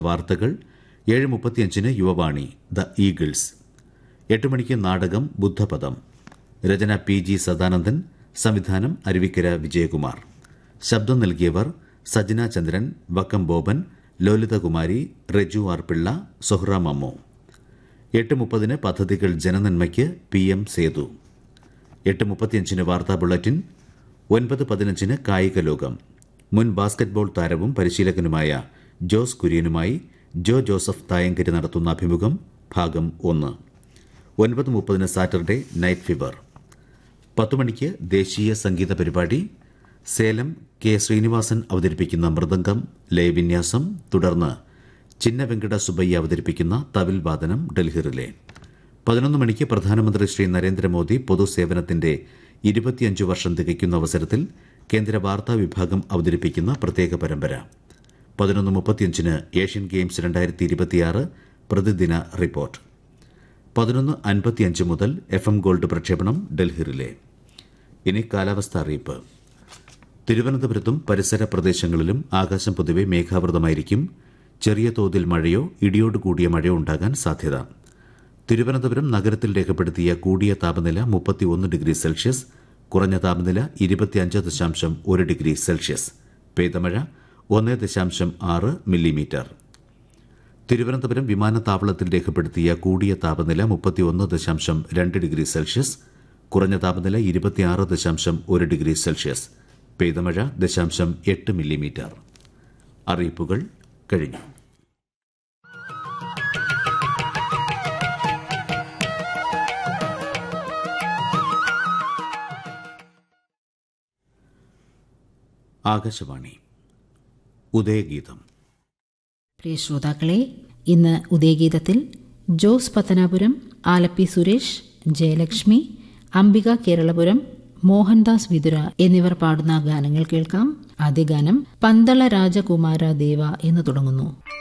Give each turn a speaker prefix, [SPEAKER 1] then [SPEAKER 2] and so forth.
[SPEAKER 1] വാർത്തകൾ ഏഴ് മുപ്പത്തിയഞ്ചിന് യുവവാണി ദ ഈഗിൾസ് എട്ട് മണിക്ക് നാടകം ബുദ്ധപദം രചന പി ജി സദാനന്ദൻ സംവിധാനം അരുവിക്കര വിജയകുമാർ ശബ്ദം നൽകിയവർ സജന ചന്ദ്രൻ വക്കം ബോബൻ ലോലിതകുമാരി റെജു ആർ പിള്ള സൊഹ്റ മമ്മു എട്ട് മുപ്പതിന് പദ്ധതികൾ ജനനന്മയ്ക്ക് പി എം സേതു എട്ട് മുപ്പത്തിയഞ്ചിന് വാർത്താ ബുള്ളറ്റിൻ ഒൻപത് പതിനഞ്ചിന് കായിക ലോകം മുൻ ബാസ്കറ്റ്ബോൾ താരവും പരിശീലകനുമായ ജോസ് കുര്യനുമായി ജോ ജോസഫ് തായങ്കരി നടത്തുന്ന അഭിമുഖം ഭാഗം ഒന്ന് ഒൻപത് മുപ്പതിന് സാറ്റർഡേ നൈറ്റ് ഫീവർ പത്ത് മണിക്ക് ദേശീയ സംഗീത പരിപാടി സേലം കെ ശ്രീനിവാസൻ അവതരിപ്പിക്കുന്ന മൃദംഗം ലയവിന്യാസം തുടർന്ന് ചിന്ന വെങ്കട സുബയ്യ അവതരിപ്പിക്കുന്ന തവിൽ വാദനം ഡൽഹിറിലെ പതിനൊന്ന് മണിക്ക് പ്രധാനമന്ത്രി ശ്രീ നരേന്ദ്രമോദി പൊതുസേവനത്തിന്റെ ഇരുപത്തിയഞ്ച് വർഷം തികയ്ക്കുന്ന അവസരത്തിൽ കേന്ദ്ര വാർത്താ വിഭാഗം അവതരിപ്പിക്കുന്ന പ്രത്യേക പരമ്പര പതിനൊന്ന് മുപ്പത്തിയഞ്ചിന് ഏഷ്യൻ ഗെയിംസ് രണ്ടായിരത്തി ഇരുപത്തിയാറ് പ്രതിദിന റിപ്പോർട്ട് പതിനൊന്ന് അൻപത്തിയഞ്ച് മുതൽ എഫ് എം ഗോൾഡ് പ്രക്ഷേപണം ഡൽഹിറിലെ ഇനി കാലാവസ്ഥ അറിയിപ്പ് തിരുവനന്തപുരത്തും പരിസര പ്രദേശങ്ങളിലും ആകാശം പൊതുവെ മേഘാവൃതമായിരിക്കും ചെറിയ തോതിൽ മഴയോ ഇടിയോട് കൂടിയ മഴയോ ഉണ്ടാകാൻ സാധ്യത തിരുവനന്തപുരം നഗരത്തിൽ രേഖപ്പെടുത്തിയ കൂടിയ താപനില മുപ്പത്തിയൊന്ന് ഡിഗ്രി സെൽഷ്യസ് കുറഞ്ഞ താപനില ഇരുപത്തിയഞ്ച് ദശാംശം ഒരു ഡിഗ്രി സെൽഷ്യസ് പെയ്തമഴ ഒന്ന് ദശാംശം ആറ് മില്ലിമീറ്റർ തിരുവനന്തപുരം വിമാനത്താവളത്തിൽ രേഖപ്പെടുത്തിയ കൂടിയ താപനില മുപ്പത്തിയൊന്ന് ദശാംശം രണ്ട് ഡിഗ്രി സെൽഷ്യസ് കുറഞ്ഞ താപനില ഇരുപത്തിയാറ് ദശാംശം ഒരു ഡിഗ്രി സെൽഷ്യസ് പെയ്തമഴ ദശാംശം എട്ട് മില്ലിമീറ്റർ അറിയിപ്പുകൾ കഴിഞ്ഞു ആകാശവാണി ഉദയഗീതം
[SPEAKER 2] പ്രിയ ശ്രോതാക്കളെ ഇന്ന് ഉദയഗീതത്തിൽ ജോസ് പത്തനാപുരം ആലപ്പി സുരേഷ് ജയലക്ഷ്മി അംബിക കേരളപുരം മോഹൻദാസ് വിതുര എന്നിവർ പാടുന്ന ഗാനങ്ങൾ കേൾക്കാം ആദ്യ ഗാനം പന്തള രാജകുമാര ദേവ എന്ന് തുടങ്ങുന്നു